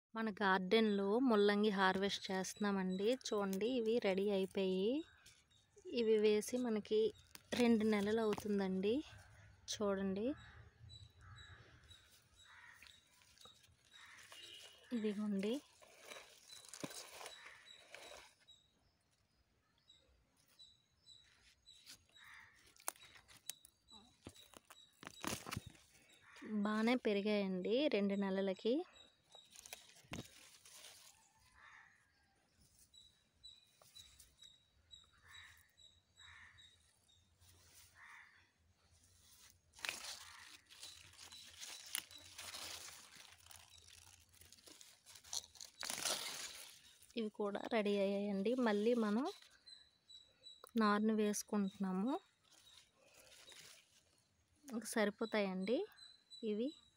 మన గార్డెన్లో ముల్లంగి హార్వెస్ట్ చేస్తున్నామండి చూడండి ఇవి రెడీ అయిపోయి ఇవి వేసి మనకి రెండు నెలలు అవుతుందండి చూడండి ఇదిగోండి బాగానే పెరిగాయండి రెండు నెలలకి ఇవి కూడా రెడీ అయ్యాయండి మళ్ళీ మనం నారుని వేసుకుంటున్నాము ఇంక సరిపోతాయండి ఇవి